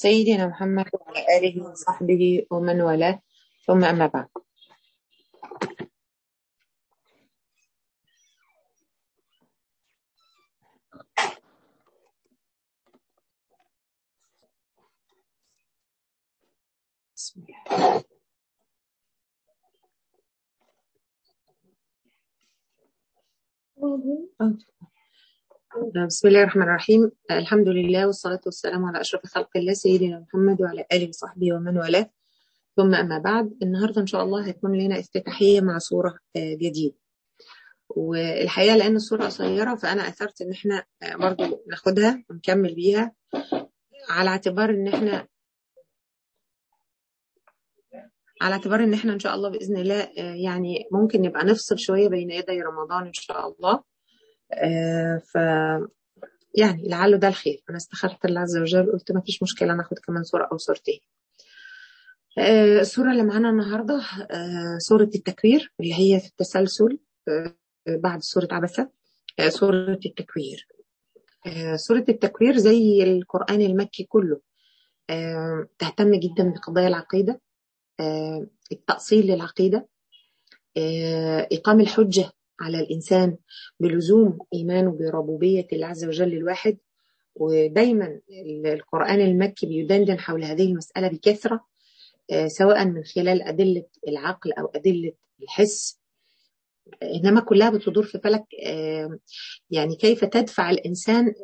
سيدنا محمد وعلى آله وصحبه ومن والاه ثم أما بعد بسم الله بسم الله الرحمن الرحيم الحمد لله والصلاة والسلام على أشرف خلق الله سيدنا محمد وعلى آله وصحبه ومن والاه ثم أما بعد النهاردة إن شاء الله هيكون لنا افتتاحية مع سورة جديدة والحقيقة لأن السورة قصيرة فأنا أثرت إن إحنا برضو ناخدها ونكمل بيها على اعتبار إن إحنا على اعتبار إن إحنا إن شاء الله بإذن الله يعني ممكن نبقى نفصل شوية بين يدي رمضان إن شاء الله ف يعني لعله ده الخير انا استخرت الله عز وجل قلت ما فيش مشكله ناخد كمان سوره او سورتين السوره اللي معانا النهارده سوره التكوير اللي هي في التسلسل بعد سوره عبسه سوره التكوير سوره التكوير زي القران المكي كله تهتم جدا بقضايا العقيده التاصيل للعقيده اقام الحجه على الإنسان بلزوم إيمانه بربوبية الله عز وجل الواحد ودايما القرآن المكي بيدندن حول هذه المسألة بكثرة سواء من خلال أدلة العقل أو أدلة الحس إنما كلها بتدور في فلك يعني كيف تدفع الإنسان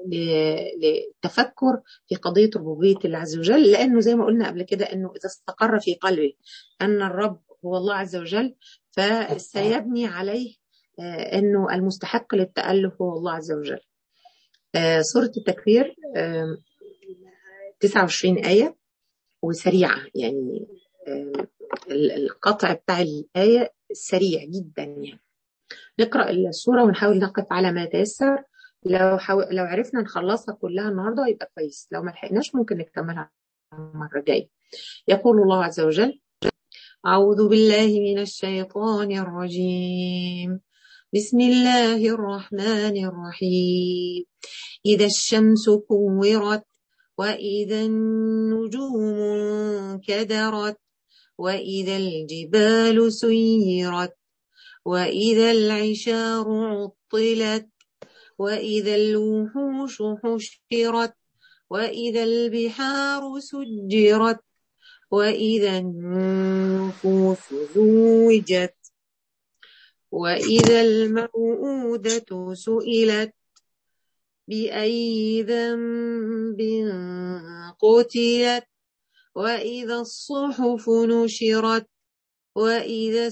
للتفكر في قضية ربوبية الله عز وجل لأنه زي ما قلنا قبل كده أنه إذا استقر في قلبه أن الرب هو الله عز وجل فسيبني عليه انه المستحق للتأله هو الله عز وجل. سورة التكوير 29 آية وسريعة يعني القطع بتاع الآية سريع جدا يعني. نقرأ السورة ونحاول نقف على ما تيسر لو حو... لو عرفنا نخلصها كلها النهارده يبقى كويس لو ما لحقناش ممكن نكملها المرة الجاية. يقول الله عز وجل أعوذ بالله من الشيطان الرجيم بسم الله الرحمن الرحيم إذا الشمس كورت وإذا النجوم كدرت وإذا الجبال سيرت وإذا العشار عطلت وإذا الوحوش حشرت وإذا البحار سجرت وإذا النفوس زوجت وإذا الموءودة سئلت بأي ذنب قتلت وإذا الصحف نشرت وإذا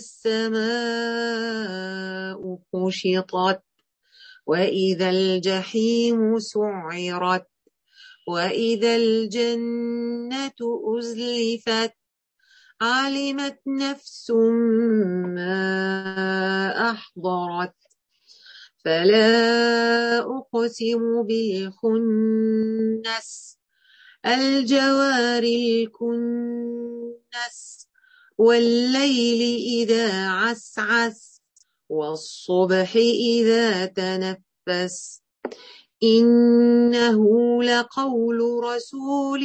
السماء كشطت وإذا الجحيم سعرت وإذا الجنة أزلفت علمت نفس ما أحضرت فلا أقسم بالخنس الجوار الكنس والليل إذا عسعس والصبح إذا تنفس إنه لقول رسول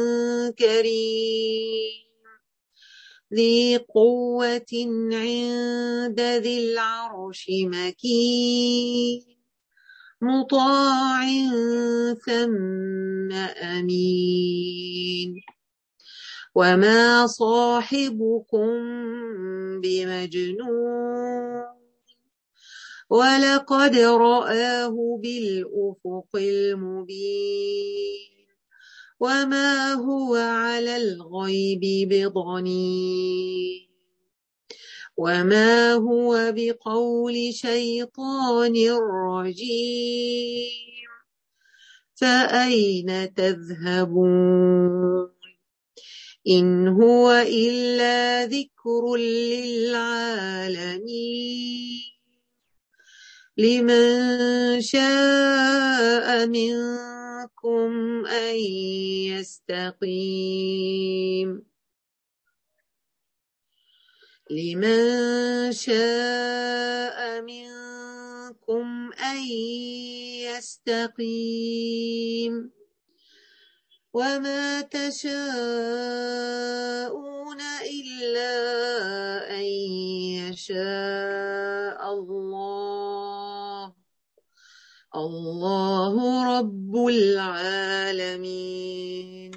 كريم ذي قوة عند ذي العرش مكين مطاع ثم أمين وما صاحبكم بمجنون ولقد رآه بالأفق المبين وما هو على الغيب بضنين وما هو بقول شيطان رجيم فأين تذهبون إن هو إلا ذكر للعالمين لمن شاء منكم أن يستقيم لمن شاء منكم أن يستقيم وما تشاءون إلا أن يشاء الله الله رب العالمين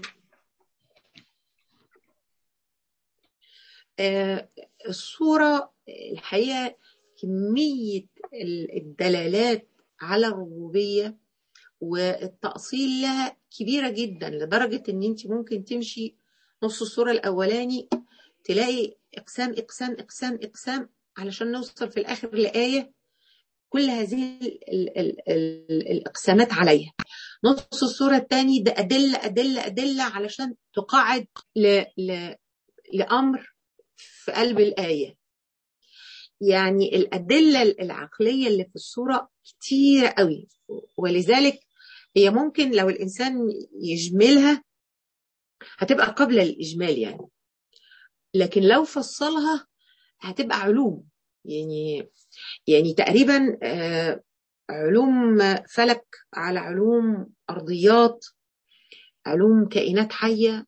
آه الصورة الحقيقة كمية الدلالات على الربوبية والتأصيل لها كبيرة جدا لدرجة ان انت ممكن تمشي نص الصورة الاولاني تلاقي اقسام اقسام اقسام اقسام علشان نوصل في الاخر لآية كل هذه ال ال ال الاقسامات عليها نص الصورة الثاني ده أدلة أدلة أدلة علشان تقعد ل ل لأمر في قلب الآية يعني الأدلة العقلية اللي في الصورة كتير قوي ولذلك هي ممكن لو الإنسان يجملها هتبقى قبل الإجمال يعني لكن لو فصلها هتبقى علوم يعني يعني تقريبا علوم فلك على علوم أرضيات علوم كائنات حية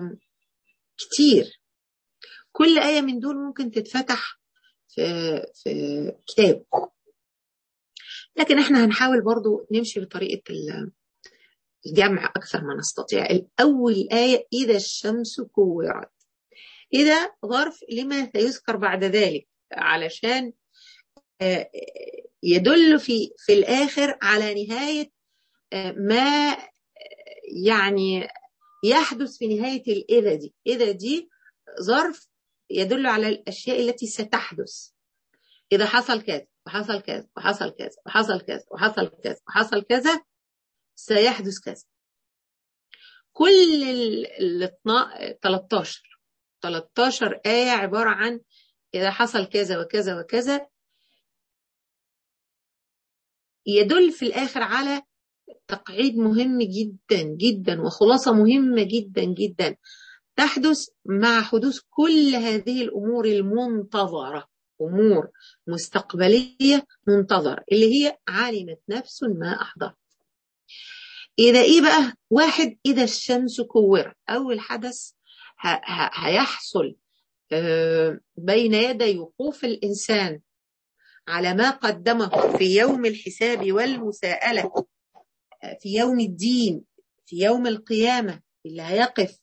كتير كل آية من دول ممكن تتفتح في, في كتاب لكن احنا هنحاول برضو نمشي بطريقة الجمع أكثر ما نستطيع الأول آية إذا الشمس كورت إذا ظرف لما سيذكر بعد ذلك علشان يدل في في الآخر على نهاية ما يعني يحدث في نهاية الإذا دي إذا دي ظرف يدل على الأشياء التي ستحدث إذا حصل كذا وحصل كذا وحصل كذا وحصل كذا وحصل كذا وحصل كذا سيحدث كذا كل ال 13 13 آية عبارة عن إذا حصل كذا وكذا وكذا يدل في الآخر على تقعيد مهم جدا جدا وخلاصة مهمة جدا جدا تحدث مع حدوث كل هذه الأمور المنتظرة أمور مستقبلية منتظرة اللي هي علمت نفس ما أحضرت إذا إيه بقى واحد إذا الشمس كورت أول حدث هيحصل بين يدي وقوف الإنسان على ما قدمه في يوم الحساب والمساءلة في يوم الدين في يوم القيامة اللي هيقف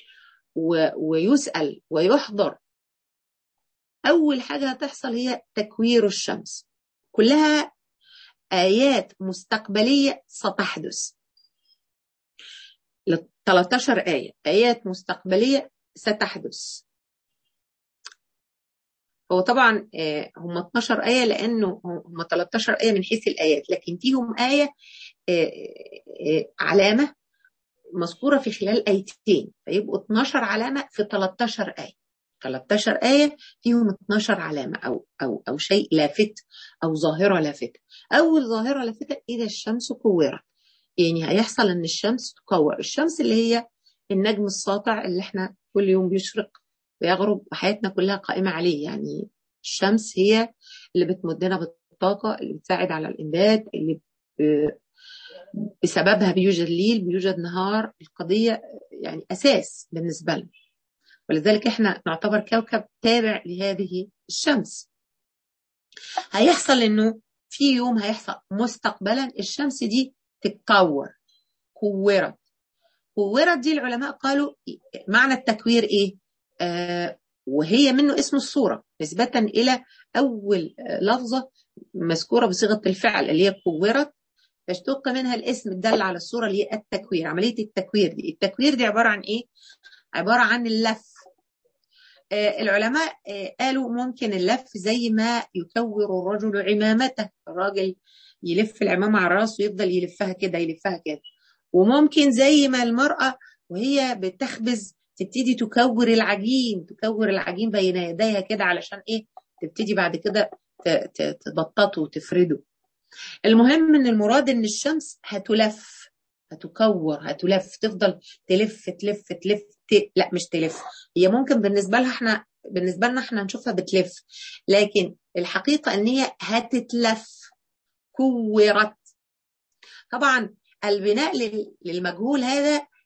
ويسأل ويحضر أول حاجة هتحصل هي تكوير الشمس كلها آيات مستقبلية ستحدث 13 آية آيات مستقبلية ستحدث هو طبعا هم 12 آية لأنه هم 13 آية من حيث الآيات لكن فيهم آية علامة مذكورة في خلال آيتين فيبقوا 12 علامة في 13 آية 13 آية فيهم 12 علامة أو أو أو شيء لافت أو ظاهرة لافتة أول ظاهرة لافتة إذا الشمس كورت يعني هيحصل إن الشمس تكور الشمس اللي هي النجم الساطع اللي إحنا كل يوم بيشرق ويغرب وحياتنا كلها قائمة عليه يعني الشمس هي اللي بتمدنا بالطاقة اللي بتساعد على الإنبات اللي بسببها بيوجد ليل بيوجد نهار القضية يعني أساس بالنسبة لنا ولذلك احنا نعتبر كوكب تابع لهذه الشمس هيحصل انه في يوم هيحصل مستقبلا الشمس دي تتكور كورت كورت دي العلماء قالوا معنى التكوير ايه آه وهي منه اسم الصورة نسبة إلى أول لفظة مذكورة بصيغة الفعل اللي هي كورت فاشتق منها الاسم الدل على الصورة اللي هي التكوير عملية التكوير دي التكوير دي عبارة عن إيه؟ عبارة عن اللف آه العلماء آه قالوا ممكن اللف زي ما يكور الرجل عمامته الراجل يلف العمامة على راسه ويفضل يلفها كده يلفها كده وممكن زي ما المرأة وهي بتخبز تبتدي تكور العجين تكور العجين بين يديها كده علشان ايه تبتدي بعد كده تبططه وتفرده المهم ان المراد ان الشمس هتلف هتكور هتلف تفضل تلف تلف تلف ت... لا مش تلف هي ممكن بالنسبه لها احنا بالنسبه لنا احنا نشوفها بتلف لكن الحقيقه ان هي هتتلف كورت طبعا البناء للمجهول هذا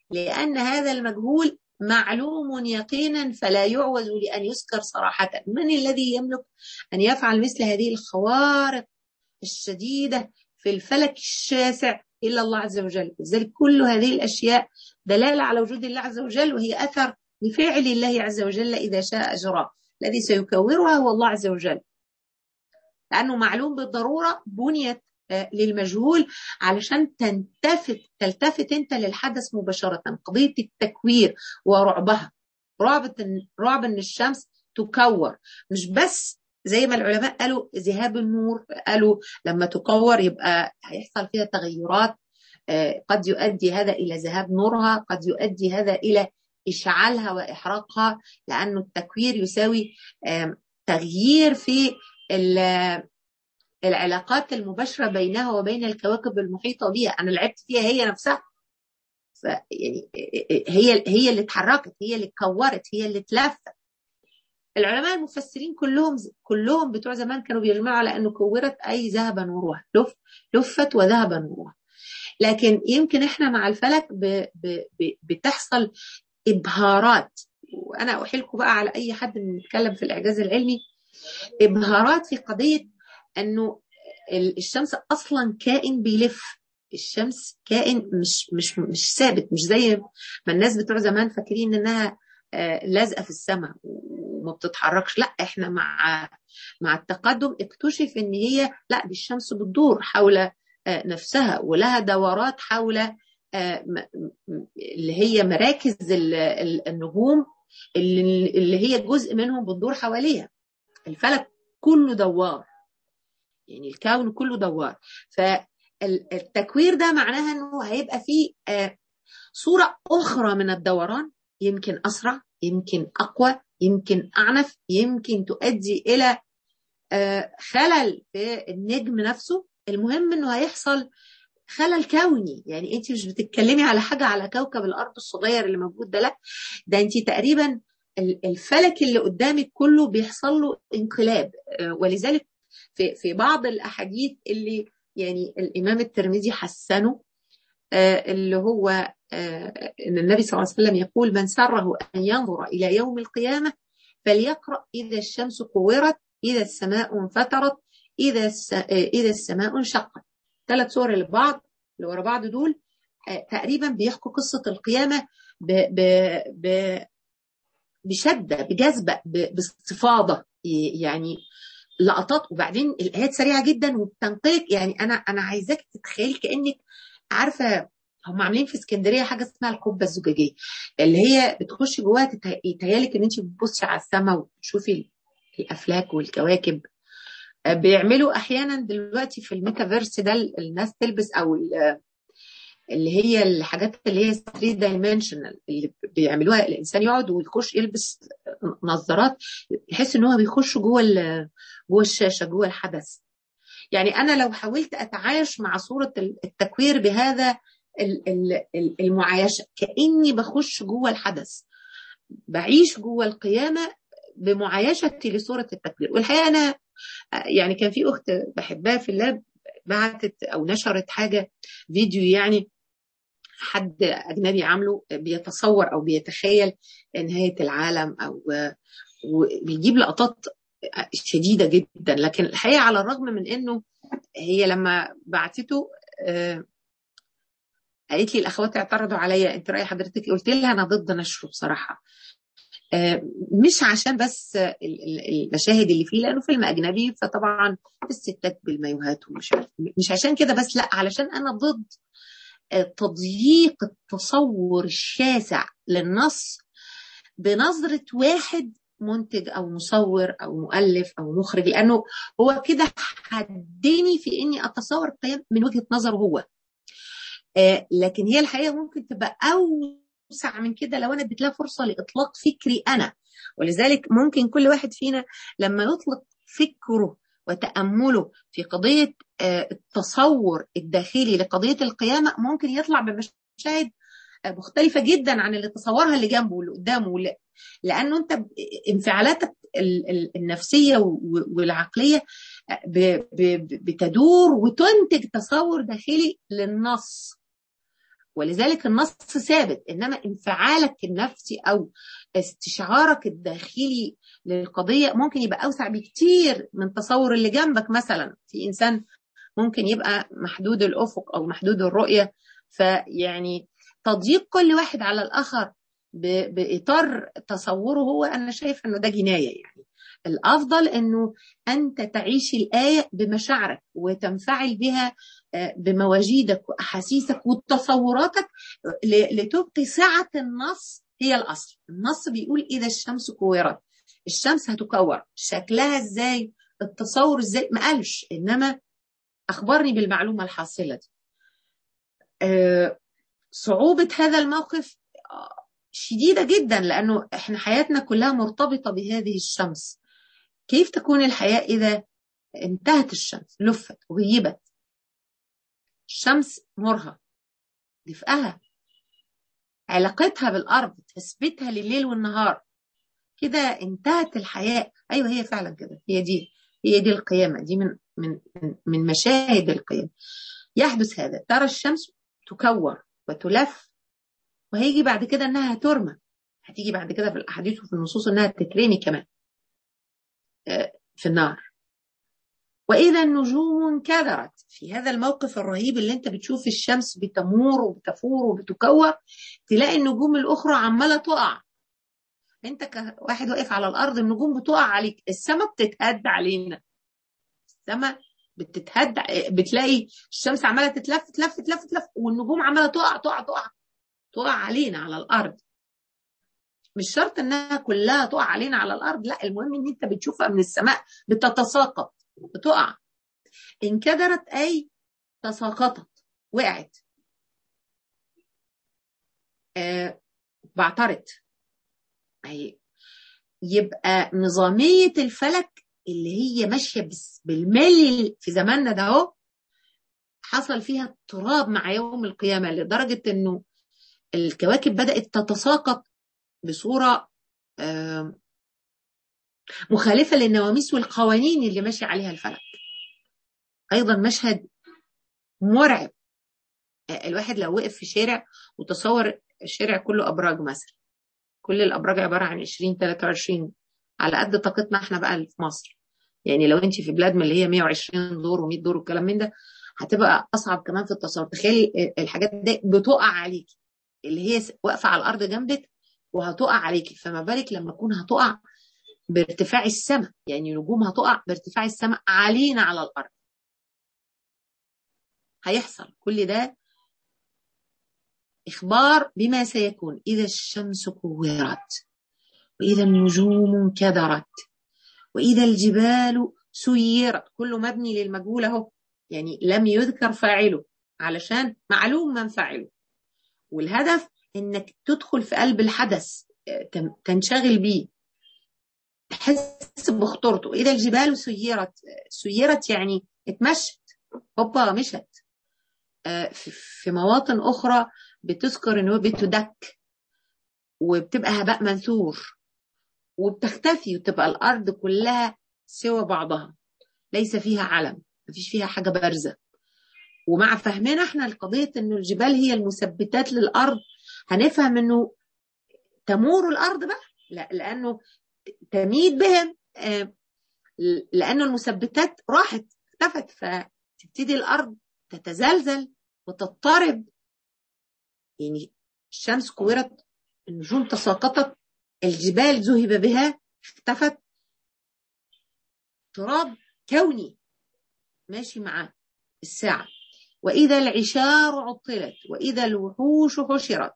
لأن هذا المجهول معلوم يقينا فلا يعوز لأن يذكر صراحة من الذي يملك أن يفعل مثل هذه الخوارق الشديدة في الفلك الشاسع إلا الله عز وجل لذلك كل هذه الأشياء دلالة على وجود الله عز وجل وهي أثر لفعل الله عز وجل إذا شاء أجراه الذي سيكورها هو الله عز وجل لأنه معلوم بالضرورة بنيت للمجهول علشان تنتفت تلتفت انت للحدث مباشرة قضية التكوير ورعبها رعب رعب ان الشمس تكور مش بس زي ما العلماء قالوا ذهاب النور قالوا لما تكور يبقى هيحصل فيها تغيرات قد يؤدي هذا إلى ذهاب نورها قد يؤدي هذا إلى إشعالها وإحراقها لأنه التكوير يساوي تغيير في العلاقات المباشرة بينها وبين الكواكب المحيطة بها أنا لعبت فيها هي نفسها يعني هي هي اللي اتحركت هي اللي اتكورت هي اللي اتلفت العلماء المفسرين كلهم كلهم بتوع زمان كانوا بيجمعوا على انه كورت اي ذهب نورها لف لفت وذهب نورها لكن يمكن احنا مع الفلك ب ب ب بتحصل ابهارات وانا احيلكم بقى على اي حد بيتكلم في الاعجاز العلمي ابهارات في قضيه انه الشمس اصلا كائن بيلف الشمس كائن مش مش مش ثابت مش زي ما الناس بتوع زمان فاكرين انها لازقه في السماء وما بتتحركش لا احنا مع مع التقدم اكتشف ان هي لا دي الشمس بتدور حول نفسها ولها دورات حول اللي هي مراكز النجوم اللي هي جزء منهم بتدور حواليها الفلك كله دوار يعني الكون كله دوار فالتكوير ده معناها انه هيبقى فيه صورة أخرى من الدوران يمكن أسرع يمكن أقوى يمكن أعنف يمكن تؤدي إلى خلل في النجم نفسه المهم انه هيحصل خلل كوني يعني انت مش بتتكلمي على حاجه على كوكب الارض الصغير اللي موجود ده لا ده انت تقريبا الفلك اللي قدامك كله بيحصل له انقلاب ولذلك في في بعض الاحاديث اللي يعني الامام الترمذي حسنه اللي هو ان النبي صلى الله عليه وسلم يقول من سره ان ينظر الى يوم القيامه فليقرا اذا الشمس كورت اذا السماء انفطرت اذا اذا السماء انشقت ثلاث صور لبعض اللي ورا بعض دول تقريبا بيحكوا قصه القيامه ب ب ب بشده بجذبه باستفاضه يعني لقطات وبعدين الايات سريعه جدا وبتنقلك يعني انا انا عايزاك تتخيلي كانك عارفه هم عاملين في اسكندريه حاجه اسمها القبه الزجاجيه اللي هي بتخشي جواها يتهيالك ان انت بتبصي على السماء وتشوفي الافلاك والكواكب بيعملوا احيانا دلوقتي في الميتافيرس ده الناس تلبس او اللي هي الحاجات اللي هي 3 دايمنشنال اللي بيعملوها الانسان يقعد ويخش يلبس نظارات يحس ان هو بيخش جوه جوه الشاشه جوه الحدث يعني انا لو حاولت اتعايش مع صوره التكوير بهذا المعايشه كاني بخش جوه الحدث بعيش جوه القيامه بمعايشتي لصوره التكوير والحقيقه انا يعني كان في اخت بحبها في اللاب بعتت او نشرت حاجه فيديو يعني حد اجنبي عامله بيتصور او بيتخيل نهايه العالم او وبيجيب لقطات شديده جدا لكن الحقيقه على الرغم من انه هي لما بعتته قالت لي الاخوات اعترضوا عليا انت راي حضرتك قلت لها انا ضد نشره بصراحه مش عشان بس المشاهد اللي فيه لانه فيلم اجنبي فطبعا الستات بالمايوهات ومش عارف مش عشان كده بس لا علشان انا ضد تضييق التصور الشاسع للنص بنظره واحد منتج او مصور او مؤلف او مخرج لانه هو كده حدني في اني اتصور القيم من وجهه نظره هو لكن هي الحقيقه ممكن تبقى اوسع من كده لو انا اديت لها فرصه لاطلاق فكري انا ولذلك ممكن كل واحد فينا لما يطلق فكره وتامله في قضيه التصور الداخلي لقضيه القيامه ممكن يطلع بمشاهد مختلفه جدا عن اللي تصورها اللي جنبه واللي قدامه واللي لانه انت انفعالاتك النفسيه والعقليه بتدور وتنتج تصور داخلي للنص ولذلك النص ثابت انما انفعالك النفسي او استشعارك الداخلي للقضيه ممكن يبقى اوسع بكتير من تصور اللي جنبك مثلا في انسان ممكن يبقى محدود الافق او محدود الرؤيه فيعني تضييق كل واحد على الاخر باطار تصوره هو انا شايف انه ده جنايه يعني الافضل انه انت تعيش الايه بمشاعرك وتنفعل بها بمواجيدك واحاسيسك وتصوراتك لتبقي سعه النص هي الاصل النص بيقول اذا الشمس كورت الشمس هتكور شكلها ازاي التصور ازاي ما قالش انما اخبرني بالمعلومه الحاصله دي أه صعوبه هذا الموقف شديده جدا لانه احنا حياتنا كلها مرتبطه بهذه الشمس كيف تكون الحياه اذا انتهت الشمس لفت وغيبت الشمس نورها دفئها علاقتها بالارض تثبيتها لليل والنهار كده انتهت الحياه ايوه هي فعلا كده هي دي هي دي القيامه دي من من من مشاهد القيامه يحدث هذا ترى الشمس تكور وتلف وهيجي بعد كده انها ترمى هتيجي بعد كده في الاحاديث وفي النصوص انها تترمي كمان في النار واذا النجوم انكدرت في هذا الموقف الرهيب اللي انت بتشوف الشمس بتمور وبتفور وبتكور تلاقي النجوم الاخرى عماله تقع انت كواحد واقف على الارض النجوم بتقع عليك السماء بتتهد علينا السماء بتتهد بتلاقي الشمس عماله تتلف تلف تلف تلف والنجوم عماله تقع تقع تقع تقع علينا على الارض مش شرط انها كلها تقع علينا على الارض لا المهم ان انت بتشوفها من السماء بتتساقط بتقع انكدرت اي تساقطت وقعت آه بعترت أي يبقى نظامية الفلك اللي هي ماشية بالملي في زماننا ده اهو حصل فيها اضطراب مع يوم القيامة لدرجة انه الكواكب بدأت تتساقط بصورة مخالفة للنواميس والقوانين اللي ماشي عليها الفلك أيضا مشهد مرعب الواحد لو وقف في شارع وتصور الشارع كله أبراج مثلا كل الأبراج عبارة عن 20 23 على قد طاقتنا احنا بقى في مصر يعني لو انت في بلاد من اللي هي 120 دور و100 دور والكلام من ده هتبقى اصعب كمان في التصور تخيلي الحاجات دي بتقع عليكي اللي هي واقفه على الارض جنبك وهتقع عليكي فما بالك لما تكون هتقع بارتفاع السماء يعني نجوم هتقع بارتفاع السماء علينا على الارض هيحصل كل ده اخبار بما سيكون اذا الشمس كورت واذا النجوم انكدرت واذا الجبال سيرت كله مبني للمجهول اهو يعني لم يذكر فاعله علشان معلوم من فاعله والهدف انك تدخل في قلب الحدث تنشغل بيه تحس بخطورته اذا الجبال سيرت سيرت يعني اتمشت هوبا مشت في مواطن اخرى بتذكر انه بتدك وبتبقى هباء منثور وبتختفي وتبقى الارض كلها سوى بعضها ليس فيها علم مفيش فيها حاجه بارزه ومع فهمنا احنا القضيه انه الجبال هي المثبتات للارض هنفهم انه تمور الارض بقى لا لانه تميد بهم لانه المثبتات راحت اختفت فتبتدي الارض تتزلزل وتضطرب يعني الشمس كورت النجوم تساقطت الجبال ذهب بها اختفت تراب كوني ماشي مع الساعة وإذا العشار عطلت وإذا الوحوش حشرت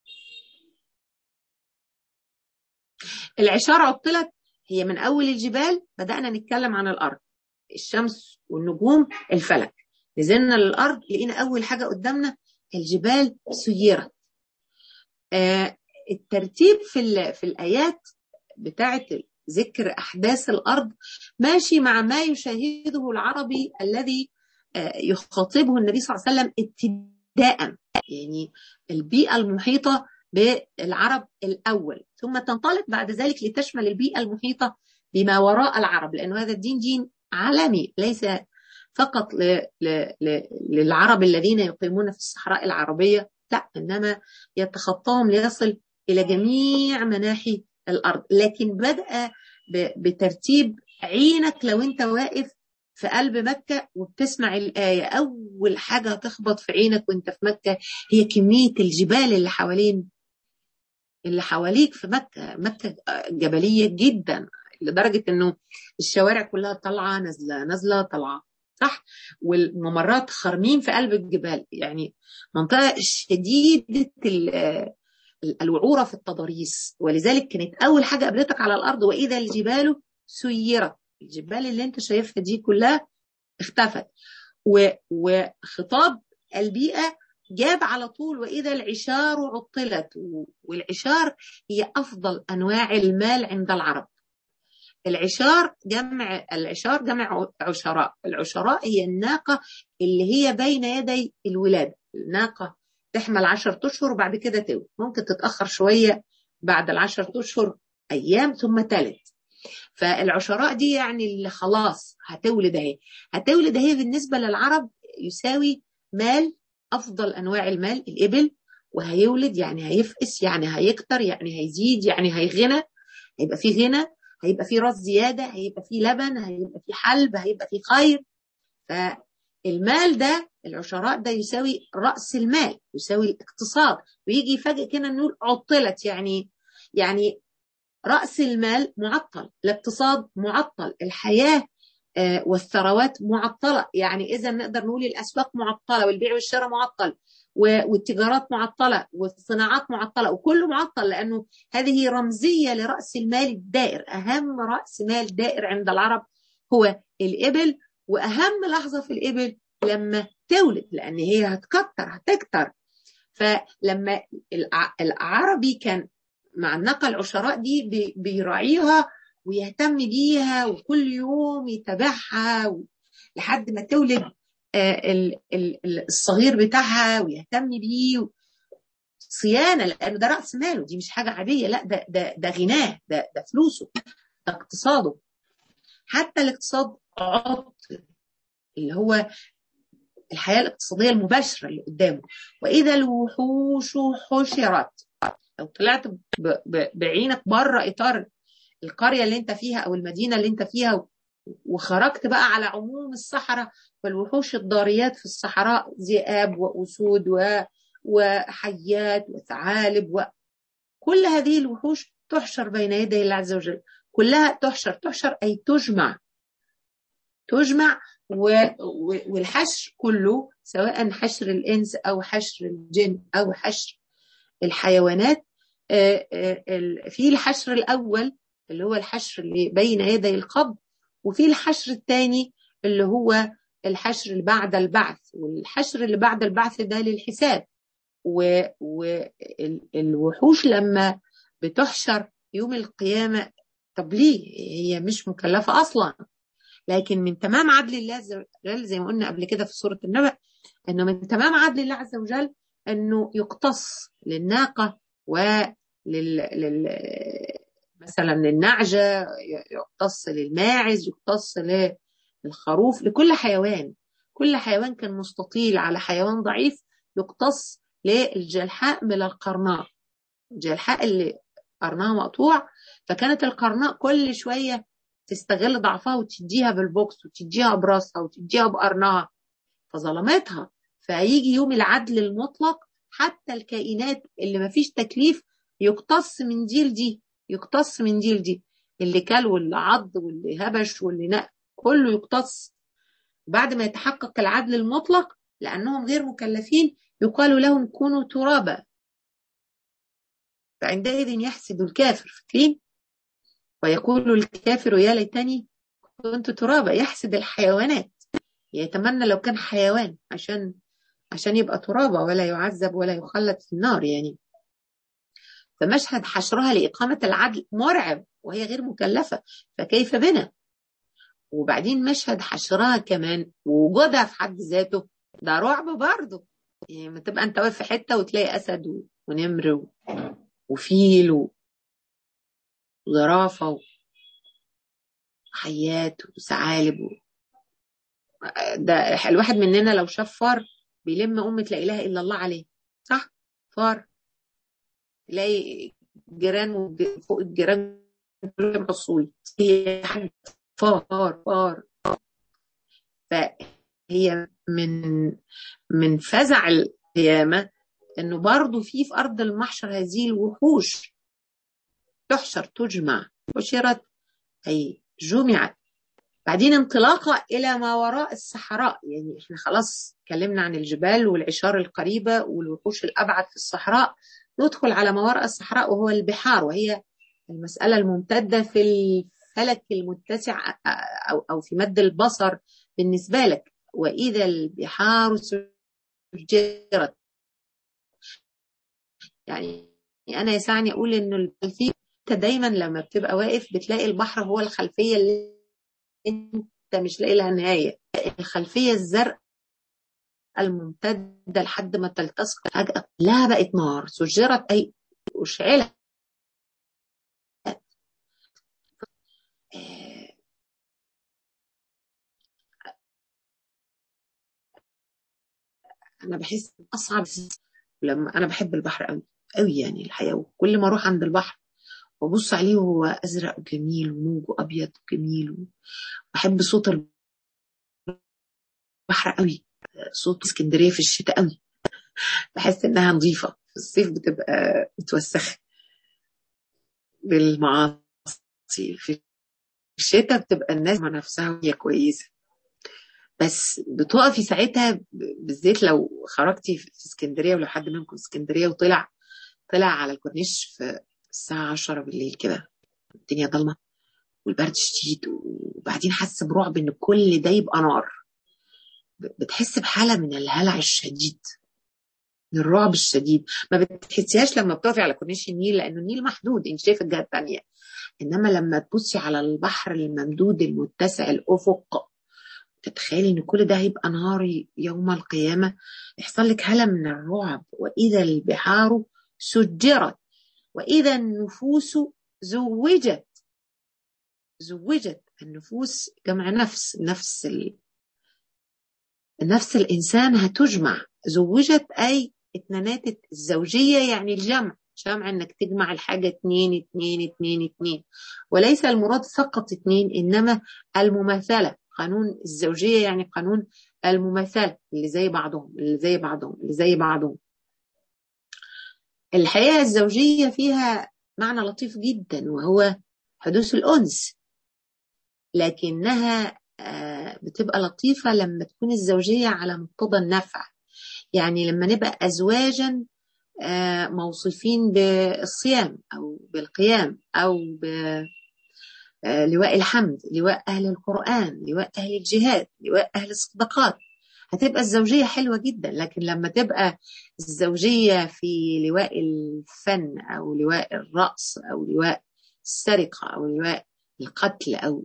العشار عطلت هي من أول الجبال بدأنا نتكلم عن الأرض الشمس والنجوم الفلك نزلنا للأرض لقينا أول حاجة قدامنا الجبال سيرت آه الترتيب في, في الآيات بتاعة ذكر أحداث الأرض ماشي مع ما يشاهده العربي الذي يخاطبه النبي صلى الله عليه وسلم ابتداء يعني البيئة المحيطة بالعرب الأول ثم تنطلق بعد ذلك لتشمل البيئة المحيطة بما وراء العرب لأنه هذا الدين دين عالمي ليس فقط ل... ل... ل... للعرب الذين يقيمون في الصحراء العربية لا إنما يتخطاهم ليصل إلى جميع مناحي الأرض لكن بدأ بترتيب عينك لو أنت واقف في قلب مكة وبتسمع الآية أول حاجة هتخبط في عينك وأنت في مكة هي كمية الجبال اللي حوالين اللي حواليك في مكة مكة جبلية جدا لدرجة انه الشوارع كلها طالعة نازلة نازلة طالعة صح والممرات خرمين في قلب الجبال يعني منطقة شديدة الوعورة في التضاريس ولذلك كانت أول حاجة قابلتك على الأرض وإذا الجبال سيرت الجبال اللي انت شايفها دي كلها اختفت وخطاب البيئة جاب على طول وإذا العشار عطلت والعشار هي أفضل أنواع المال عند العرب العشار جمع العشار جمع عشراء العشراء هي الناقة اللي هي بين يدي الولادة الناقة تحمل عشر أشهر وبعد كده تولد ممكن تتأخر شوية بعد العشر أشهر أيام ثم تلد فالعشراء دي يعني اللي خلاص هتولد اهي هتولد اهي بالنسبة للعرب يساوي مال أفضل أنواع المال الإبل وهيولد يعني هيفقس يعني هيكتر يعني هيزيد يعني هيغنى هيبقى فيه غنى هيبقى فيه راس زيادة هيبقى فيه لبن هيبقى فيه حلب هيبقى فيه خير فالمال ده العشراء ده يساوي رأس المال يساوي الاقتصاد ويجي فجأة كده نقول عطلت يعني يعني رأس المال معطل الاقتصاد معطل الحياة والثروات معطلة يعني إذا نقدر نقول الأسواق معطلة والبيع والشراء معطل والتجارات معطلة والصناعات معطلة وكله معطل لأنه هذه رمزية لرأس المال الدائر أهم رأس مال دائر عند العرب هو الإبل وأهم لحظة في الإبل لما تولد لأن هي هتكتر هتكتر فلما العربي كان مع الناقة العشراء دي بيراعيها ويهتم بيها وكل يوم يتابعها لحد ما تولد الصغير بتاعها ويهتم بيه صيانه لانه ده راس ماله دي مش حاجه عاديه لا ده ده ده غناه ده ده فلوسه ده اقتصاده حتى الاقتصاد عطل اللي هو الحياه الاقتصاديه المباشره اللي قدامه واذا الوحوش حشرت لو طلعت بعينك بره اطار القريه اللي انت فيها او المدينه اللي انت فيها وخرجت بقى على عموم الصحراء والوحوش الضاريات في الصحراء ذئاب واسود و... وحيات وثعالب وكل هذه الوحوش تحشر بين يدي الله عز وجل كلها تحشر تحشر اي تجمع تجمع و... و... والحشر كله سواء حشر الانس او حشر الجن او حشر الحيوانات في الحشر الاول اللي هو الحشر اللي بين يدي القبض وفي الحشر الثاني اللي هو الحشر اللي بعد البعث والحشر اللي بعد البعث ده للحساب والوحوش لما بتحشر يوم القيامة طب ليه هي مش مكلفة أصلا لكن من تمام عدل الله عز وجل زي ما قلنا قبل كده في سورة النبأ أنه من تمام عدل الله عز وجل أنه يقتص للناقة ولل لل... مثلا للنعجة يقتص للماعز يقتص للخروف لكل حيوان كل حيوان كان مستطيل على حيوان ضعيف يقتص للجلحاء من القرناء الجلحاء اللي قرنها مقطوع فكانت القرناء كل شوية تستغل ضعفها وتديها بالبوكس وتديها براسها وتديها بقرنها فظلمتها فيجي يوم العدل المطلق حتى الكائنات اللي ما فيش تكليف يقتص من دي لدي يقتص من دي لدي اللي كل واللي عض واللي هبش واللي نق كله يقتص بعد ما يتحقق العدل المطلق لأنهم غير مكلفين يقال لهم كونوا ترابا فعندئذ يحسد الكافر فاكرين ويقول الكافر يا ليتني كنت ترابا يحسد الحيوانات يتمنى لو كان حيوان عشان عشان يبقى ترابا ولا يعذب ولا يخلد في النار يعني فمشهد حشرها لإقامة العدل مرعب وهي غير مكلفة فكيف بنا وبعدين مشهد حشرها كمان ووجودها في حد ذاته ده رعب برضه يعني ما تبقى انت واقف في حته وتلاقي اسد ونمر وفيل وزرافه وحيات وثعالب و... ده الواحد مننا لو شاف فار بيلم أمة لا إله إلا الله عليه صح؟ فار تلاقي جيران فوق الجيران كلهم عصوي هي فار فار فهي من من فزع القيامة انه برضو في في ارض المحشر هذه الوحوش تحشر تجمع حشرت اي جمعت بعدين انطلاقة إلى ما وراء الصحراء يعني إحنا خلاص اتكلمنا عن الجبال والعشار القريبة والوحوش الأبعد في الصحراء ندخل على ما وراء الصحراء وهو البحار وهي المسألة الممتدة في الفلك المتسع أو أو في مد البصر بالنسبة لك وإذا البحار سجرت يعني أنا يسعني أقول إنه الخلفية دايما لما بتبقى واقف بتلاقي البحر هو الخلفية اللي أنت مش لاقي لها نهاية الخلفية الزرق الممتدة لحد ما تلتصق فجأة لا بقت نار سجرت أي أشعلت انا بحس اصعب لما انا بحب البحر قوي قوي يعني الحقيقه وكل ما اروح عند البحر وابص عليه وهو ازرق وجميل وموجه ابيض وجميل بحب صوت البحر قوي صوت اسكندريه في الشتاء قوي بحس انها نظيفه في الصيف بتبقى متوسخه بالمعاصي في الشتاء بتبقى الناس مع نفسها وهي كويسه بس بتقفي ساعتها بالذات لو خرجتي في اسكندريه ولو حد منكم في اسكندريه وطلع طلع على الكورنيش في الساعه 10 بالليل كده الدنيا ضلمه والبرد شديد وبعدين حاسه برعب ان كل ده يبقى نار بتحس بحاله من الهلع الشديد من الرعب الشديد ما بتحسيهاش لما بتقفي على كورنيش النيل لانه النيل محدود انت شايفه الجهه الثانيه انما لما تبصي على البحر الممدود المتسع الافق تتخيلي ان كل ده هيبقى نهار يوم القيامه يحصل لك هله من الرعب واذا البحار سجرت واذا النفوس زوجت زوجت النفوس جمع نفس نفس ال... نفس الانسان هتجمع زوجت اي اتنانات الزوجيه يعني الجمع جمع انك تجمع الحاجه اتنين اتنين اتنين اتنين وليس المراد فقط اتنين انما المماثله قانون الزوجية يعني قانون المماثلة اللي زي بعضهم اللي زي بعضهم اللي زي بعضهم الحياة الزوجية فيها معنى لطيف جدا وهو حدوث الأنس لكنها بتبقى لطيفة لما تكون الزوجية على مقتضى النفع يعني لما نبقى أزواجا موصوفين بالصيام أو بالقيام أو ب لواء الحمد لواء أهل القرآن لواء أهل الجهاد لواء أهل الصدقات هتبقى الزوجية حلوة جدا لكن لما تبقى الزوجية في لواء الفن أو لواء الرأس أو لواء السرقة أو لواء القتل أو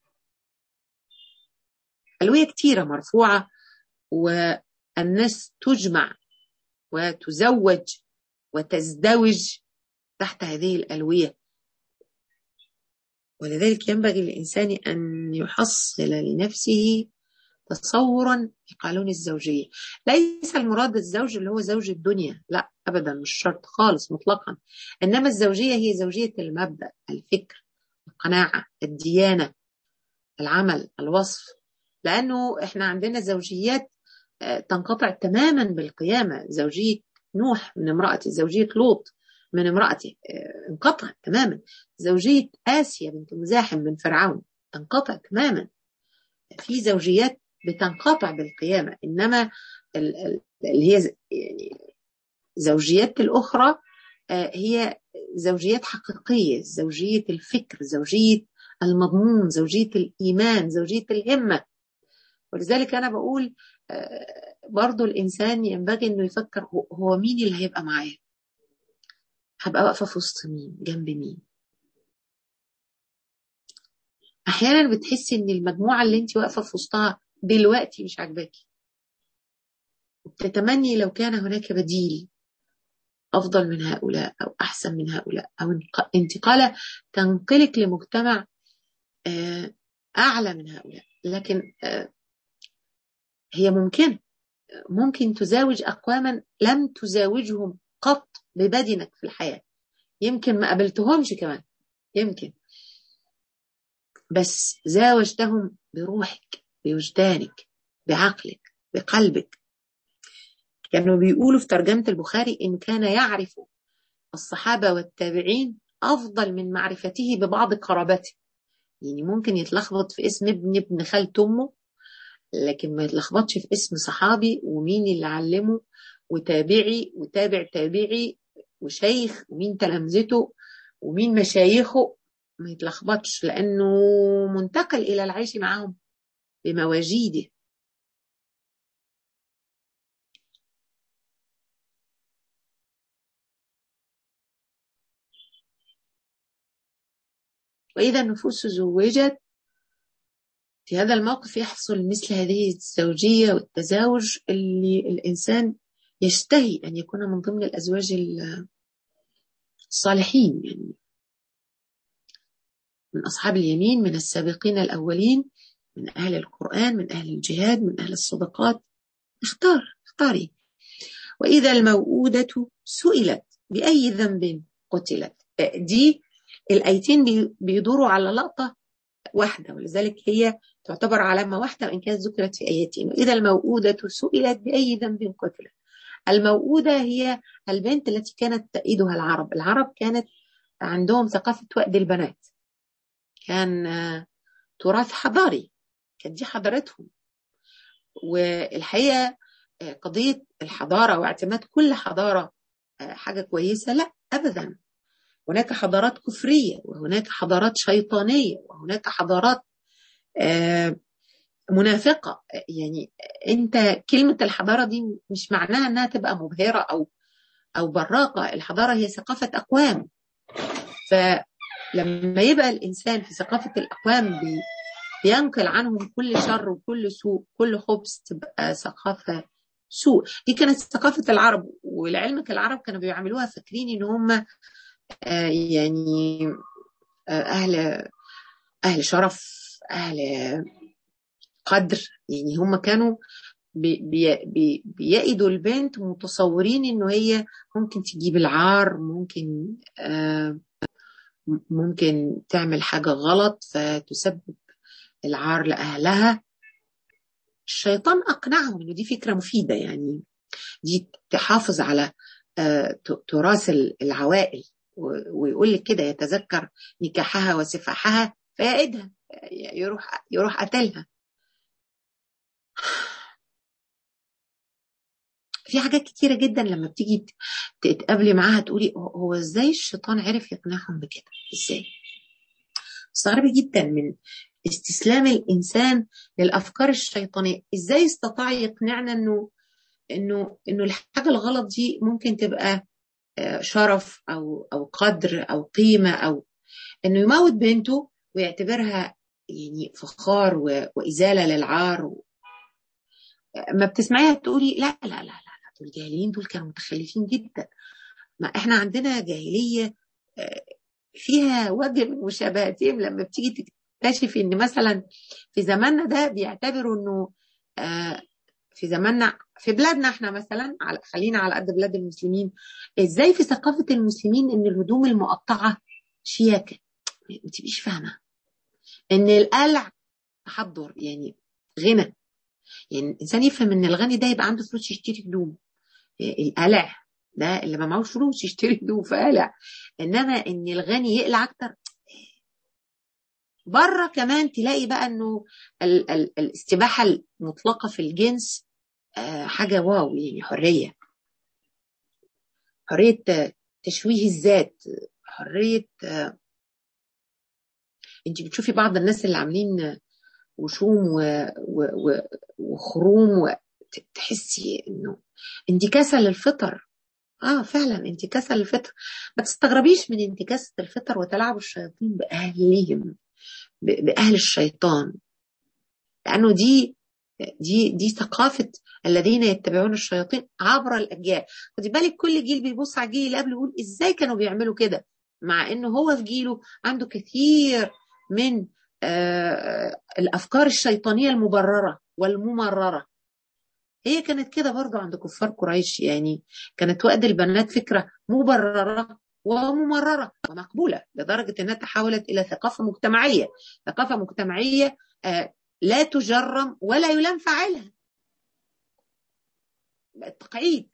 ألوية كتيرة مرفوعة والناس تجمع وتزوج وتزدوج تحت هذه الألوية ولذلك ينبغي للإنسان أن يحصل لنفسه تصورا في قانون الزوجية ليس المراد الزوج اللي هو زوج الدنيا لا أبدا مش شرط خالص مطلقا إنما الزوجية هي زوجية المبدأ الفكر القناعة الديانة العمل الوصف لأنه إحنا عندنا زوجيات تنقطع تماما بالقيامة زوجية نوح من امرأته زوجية لوط من امرأته انقطع تماما زوجية آسيا بنت مزاحم من فرعون تنقطع تماما في زوجيات بتنقطع بالقيامة إنما اللي هي يعني زوجيات الأخرى هي زوجيات حقيقية زوجية الفكر زوجية المضمون زوجية الإيمان زوجية الهمة ولذلك أنا بقول برضو الإنسان ينبغي أنه يفكر هو مين اللي هيبقى معايا هبقى واقفة في وسط مين جنب مين أحيانا بتحسي إن المجموعة اللي أنت واقفة في وسطها دلوقتي مش عاجباكي وبتتمني لو كان هناك بديل أفضل من هؤلاء أو أحسن من هؤلاء أو انتقالة تنقلك لمجتمع أعلى من هؤلاء لكن هي ممكن ممكن تزاوج أقواما لم تزاوجهم قط ببدنك في الحياة يمكن ما قابلتهمش كمان يمكن بس زاوجتهم بروحك بوجدانك بعقلك بقلبك كانوا بيقولوا في ترجمة البخاري إن كان يعرف الصحابة والتابعين أفضل من معرفته ببعض قرابته يعني ممكن يتلخبط في اسم ابن ابن خالة أمه لكن ما يتلخبطش في اسم صحابي ومين اللي علمه وتابعي وتابع تابعي وشيخ ومين تلامذته ومين مشايخه ما يتلخبطش لأنه منتقل إلى العيش معهم بمواجيده وإذا النفوس زوجت في هذا الموقف يحصل مثل هذه الزوجية والتزاوج اللي الإنسان يشتهي أن يكون من ضمن الأزواج الصالحين يعني من أصحاب اليمين من السابقين الأولين من أهل القرآن من أهل الجهاد من أهل الصدقات اختار اختاري وإذا الموؤودة سئلت بأي ذنب قتلت دي الآيتين بيدوروا على لقطة واحدة ولذلك هي تعتبر علامة واحدة وإن كانت ذكرت في آيتين وإذا الموؤودة سئلت بأي ذنب قتلت الموؤودة هي البنت التي كانت تأيدها العرب العرب كانت عندهم ثقافة وأد البنات كان تراث حضاري كانت دي حضارتهم والحقيقة قضية الحضارة واعتماد كل حضارة حاجة كويسة لا أبدا هناك حضارات كفرية وهناك حضارات شيطانية وهناك حضارات منافقة يعني أنت كلمة الحضارة دي مش معناها أنها تبقى مبهرة أو أو براقة الحضارة هي ثقافة أقوام فلما يبقى الإنسان في ثقافة الأقوام بي بينقل عنهم كل شر وكل سوء كل خبث تبقى ثقافة سوء دي كانت ثقافة العرب ولعلمك العرب كانوا بيعملوها فاكرين ان هم آه يعني آه اهل اهل شرف اهل قدر يعني هم كانوا بي بي بيأيدوا البنت متصورين انه هي ممكن تجيب العار ممكن آه ممكن تعمل حاجة غلط فتسبب العار لأهلها الشيطان أقنعهم إنه دي فكرة مفيدة يعني دي تحافظ على تراث العوائل ويقول لك كده يتذكر نكاحها وسفاحها فيعيدها يروح يروح قتلها في حاجات كتيرة جدا لما بتيجي تتقابلي معاها تقولي هو ازاي الشيطان عرف يقنعهم بكده ازاي مستغربة جدا من استسلام الانسان للافكار الشيطانيه ازاي استطاع يقنعنا انه انه انه الحاجه الغلط دي ممكن تبقى شرف او او قدر او قيمه او انه يموت بنته ويعتبرها يعني فخار وازاله للعار و... ما بتسمعيها تقولي لا لا لا لا دول الجاهليين دول كانوا متخلفين جدا ما احنا عندنا جاهليه فيها وجه من مشابهتهم لما بتيجي تكتشفي ان مثلا في زماننا ده بيعتبروا انه في زماننا في بلادنا احنا مثلا على خلينا على قد بلاد المسلمين ازاي في ثقافه المسلمين ان الهدوم المقطعه شياكه ما تبقيش فاهمه ان القلع تحضر يعني غنى يعني الانسان يفهم ان الغني ده يبقى عنده فلوس يشتري هدوم القلع ده اللي ما معهوش فلوس يشتري هدوم فقلع انما ان الغني يقلع اكتر بره كمان تلاقي بقى انه ال ال الاستباحه المطلقه في الجنس آه حاجه واو يعني حريه حريه تشويه الذات حريه آه انت بتشوفي بعض الناس اللي عاملين وشوم و و و وخروم وتحسي انه انتكاسه للفطر اه فعلا انتكاسه للفطر ما تستغربيش من انتكاسه الفطر وتلاعب الشياطين باهلهم باهل الشيطان لانه دي دي دي ثقافه الذين يتبعون الشياطين عبر الاجيال خدي بالك كل جيل بيبص على الجيل اللي قبله يقول ازاي كانوا بيعملوا كده مع انه هو في جيله عنده كثير من آه الافكار الشيطانيه المبرره والممرره هي كانت كده برضو عند كفار قريش يعني كانت وقت البنات فكرة مبررة وممررة ومقبولة لدرجة أنها تحولت إلى ثقافة مجتمعية ثقافة مجتمعية آه لا تجرم ولا يلام فاعلها التقعيد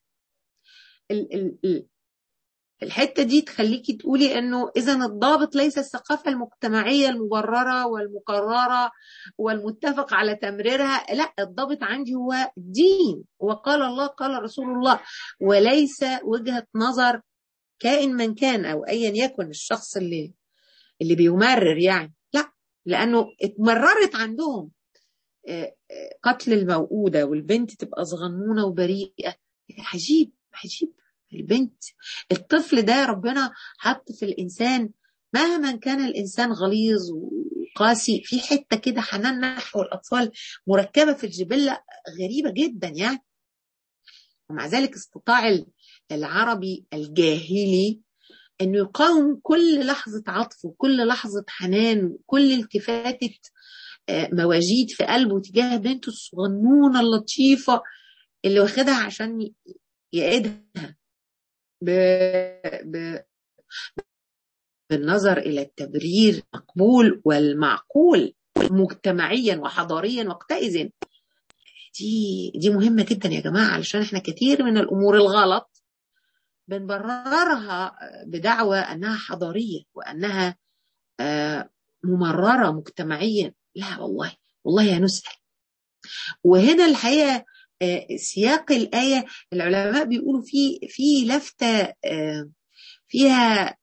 الحته دي تخليكي تقولي انه اذا الضابط ليس الثقافه المجتمعيه المبرره والمقرره والمتفق على تمريرها لا الضابط عندي هو دين وقال الله قال رسول الله وليس وجهه نظر كائن من كان او ايا يكن الشخص اللي اللي بيمرر يعني لا لانه اتمررت عندهم قتل الموؤوده والبنت تبقى صغنونه وبريئه عجيب عجيب البنت الطفل ده ربنا حط في الإنسان مهما كان الإنسان غليظ وقاسي في حتة كده حنان نحو الأطفال مركبة في الجبلة غريبة جدا يعني ومع ذلك استطاع العربي الجاهلي انه يقاوم كل لحظة عطف وكل لحظة حنان وكل التفاتة مواجيد في قلبه تجاه بنته الصغنونة اللطيفة اللي واخدها عشان يعيدها ب... ب... بالنظر إلى التبرير المقبول والمعقول مجتمعيا وحضاريا وقتئذ دي دي مهمة جدا يا جماعة علشان احنا كتير من الأمور الغلط بنبررها بدعوى أنها حضارية وأنها ممررة مجتمعيا لا والله والله هنسأل وهنا الحقيقة سياق الآية العلماء بيقولوا في في لفتة فيها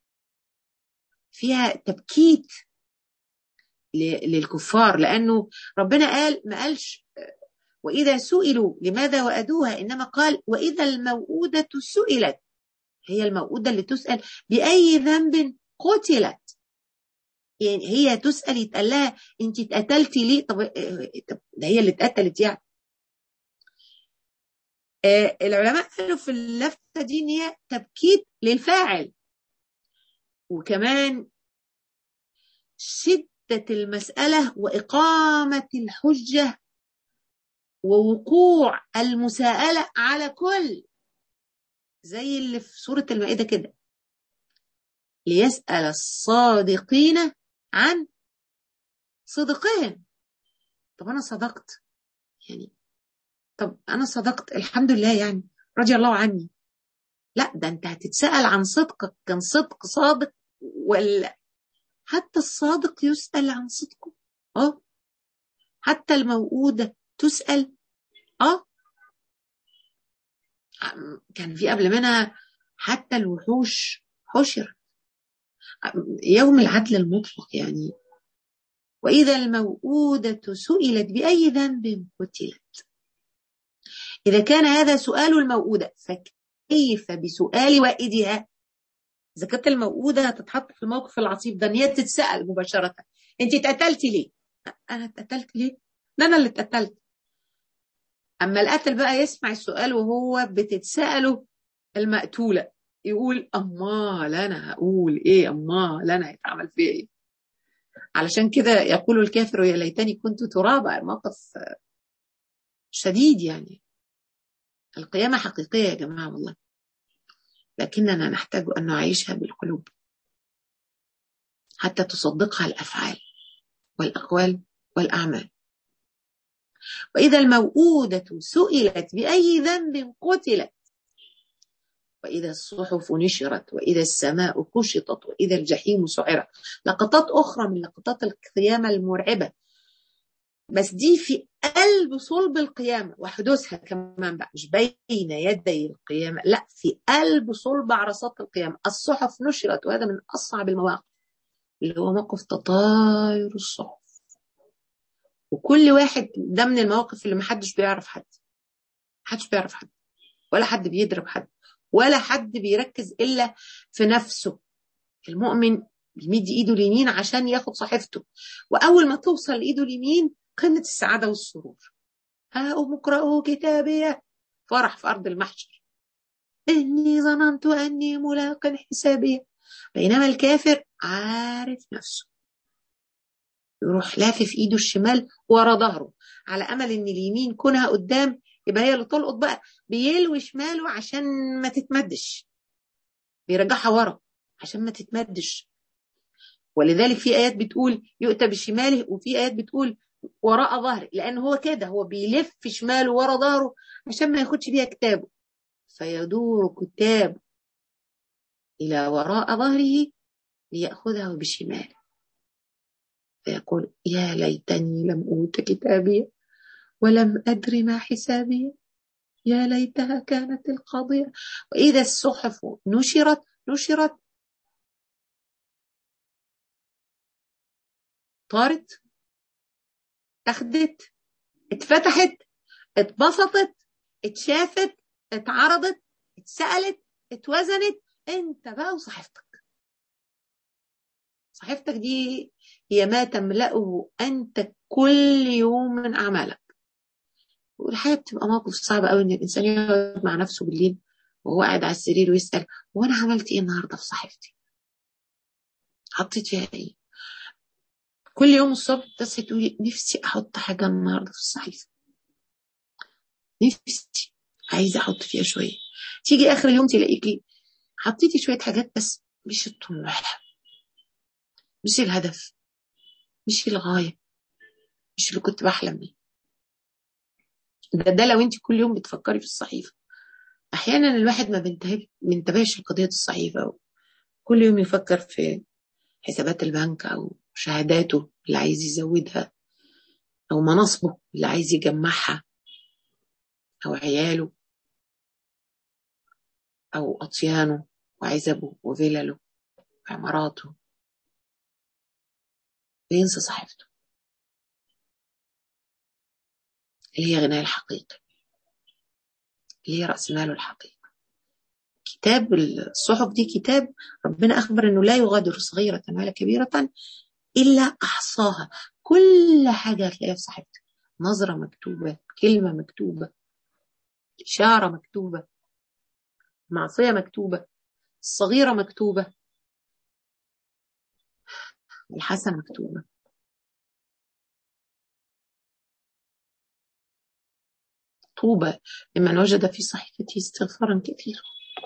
فيها تبكيت للكفار لأنه ربنا قال ما قالش وإذا سئلوا لماذا وأدوها إنما قال وإذا الموءودة سئلت هي الموءودة اللي تسأل بأي ذنب قتلت يعني هي تسأل يتقال لها أنت اتقتلتي ليه طب ده هي اللي اتقتلت يعني آه العلماء قالوا في اللفتة دي ان هي تبكيت للفاعل وكمان شدة المسألة وإقامة الحجة ووقوع المساءلة على كل زي اللي في سورة المائدة كده ليسأل الصادقين عن صدقهم طب أنا صدقت يعني طب أنا صدقت الحمد لله يعني رضي الله عني لا ده أنت هتتسأل عن صدقك كان صدق صادق ولا حتى الصادق يسأل عن صدقه اه حتى الموؤودة تسأل اه كان في قبل منها حتى الوحوش حشر يوم العدل المطلق يعني وإذا الموؤودة سئلت بأي ذنب قتلت إذا كان هذا سؤال الموؤودة فكيف بسؤال والدها إذا كانت الموؤودة هتتحط في الموقف العصيب ده إن هي تتسأل مباشرة أنت اتقتلتي ليه؟ أنا اتقتلت ليه؟ ده أنا اللي اتقتلت أما القتل بقى يسمع السؤال وهو بتتسأله المقتولة يقول أمال أنا هقول إيه أمال أنا هيتعمل فيا إيه علشان كده يقول الكافر يا ليتني كنت ترابا موقف شديد يعني القيامة حقيقية يا جماعة والله لكننا نحتاج أن نعيشها بالقلوب حتى تصدقها الأفعال والأقوال والأعمال وإذا الموؤودة سئلت بأي ذنب قتلت وإذا الصحف نشرت وإذا السماء كشطت وإذا الجحيم سعرت لقطات أخرى من لقطات القيامة المرعبة بس دي في قلب صلب القيامة وحدوثها كمان بقى مش بين يدي القيامة لا في قلب صلب عرصات القيامة الصحف نشرت وهذا من أصعب المواقف اللي هو موقف تطاير الصحف وكل واحد ده من المواقف اللي محدش بيعرف حد محدش بيعرف حد ولا حد بيضرب حد ولا حد بيركز إلا في نفسه المؤمن بيمد إيده اليمين عشان ياخد صحيفته وأول ما توصل لإيده اليمين قمة السعادة والسرور ها أم اقرأوا كتابية فرح في أرض المحشر إني ظننت أني ملاق حسابية بينما الكافر عارف نفسه يروح لافف ايده الشمال ورا ظهره على امل ان اليمين كونها قدام يبقى هي اللي تلقط بقى بيلوي شماله عشان ما تتمدش بيرجعها ورا عشان ما تتمدش ولذلك في ايات بتقول يؤتى بشماله وفي ايات بتقول وراء ظهره لان هو كده هو بيلف شماله ورا ظهره عشان ما ياخدش بيها كتابه فيدور كتابه الى وراء ظهره ليأخذه بشماله فيقول يا ليتني لم أوت كتابي ولم أدر ما حسابي يا ليتها كانت القاضية وإذا الصحف نشرت نشرت طارت اخدت اتفتحت اتبسطت اتشافت اتعرضت اتسألت اتوزنت انت بقى وصحيفتك صحيفتك دي هي ما تملأه أنت كل يوم من أعمالك والحياة بتبقى موقف صعب قوي إن الإنسان يقعد مع نفسه بالليل وهو قاعد على السرير ويسأل وأنا عملت إيه النهاردة في صحيفتي؟ حطيت فيها إيه؟ كل يوم الصبح تصحي تقولي نفسي أحط حاجة النهاردة في الصحيفة نفسي عايزة أحط فيها شوية تيجي آخر اليوم تلاقيكي حطيتي شوية حاجات بس مش الطموح مش الهدف مش الغاية مش اللي كنت بحلم بيه ده, ده لو انت كل يوم بتفكري في الصحيفة احيانا الواحد ما بينتبهش لقضية الصحيفة كل يوم يفكر في حسابات البنك او شهاداته اللي عايز يزودها او مناصبه اللي عايز يجمعها او عياله او اطيانه وعزبه وفلله وعماراته بينسى صحيفته اللي هي غناه الحقيقي اللي هي رأس ماله الحقيقي كتاب الصحف دي كتاب ربنا أخبر أنه لا يغادر صغيرة ولا كبيرة إلا أحصاها كل حاجة هتلاقيها في صحيفتك نظرة مكتوبة كلمة مكتوبة إشارة مكتوبة معصية مكتوبة الصغيرة مكتوبة الحسنة مكتوبة طوبى لمن وجد في صحيفته استغفارا كثيرا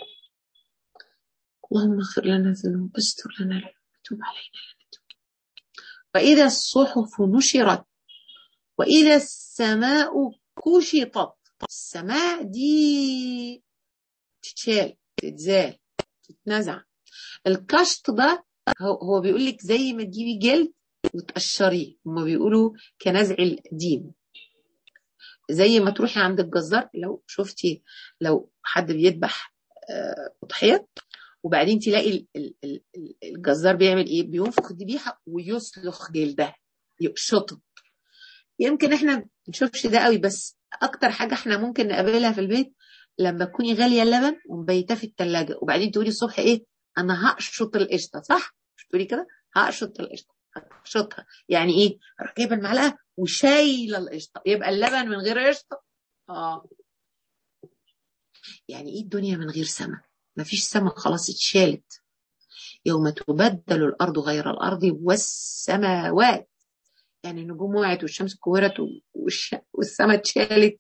اللهم اغفر لنا الذنوب واستر لنا وتوب علينا وإذا الصحف نشرت وإذا السماء كشطت السماء دي تتشال تتزال تتنزع الكشط ده هو بيقول لك زي ما تجيبي جلد وتقشريه هما بيقولوا كنزع القديم زي ما تروحي عند الجزار لو شفتي لو حد بيذبح اضحيه وبعدين تلاقي الجزار بيعمل ايه بينفخ الذبيحه ويسلخ جلدها يقشطه يمكن احنا ما نشوفش ده قوي بس اكتر حاجه احنا ممكن نقابلها في البيت لما تكوني غاليه اللبن ومبيتاه في الثلاجه وبعدين تقولي الصبح ايه انا هقشط القشطه صح مش تقولي كده هقشط القشطه هقشطها يعني ايه اروح جايبه المعلقه وشايله القشطه يبقى اللبن من غير قشطه اه يعني ايه الدنيا من غير سما مفيش سما خلاص اتشالت يوم تبدل الارض غير الارض والسماوات يعني النجوم وقعت والشمس كورت والش... والسماء اتشالت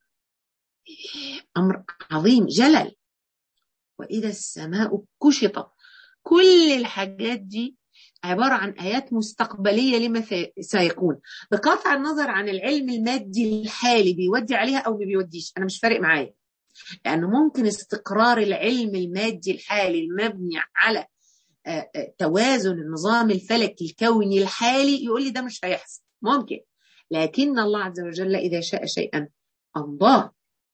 امر عظيم جلل واذا السماء كشطت كل الحاجات دي عبارة عن آيات مستقبلية لما سيكون بقطع النظر عن العلم المادي الحالي بيودي عليها أو ما بيوديش أنا مش فارق معايا لأنه ممكن استقرار العلم المادي الحالي المبني على توازن النظام الفلكي الكوني الحالي يقول لي ده مش هيحصل ممكن لكن الله عز وجل إذا شاء شيئا أمضاه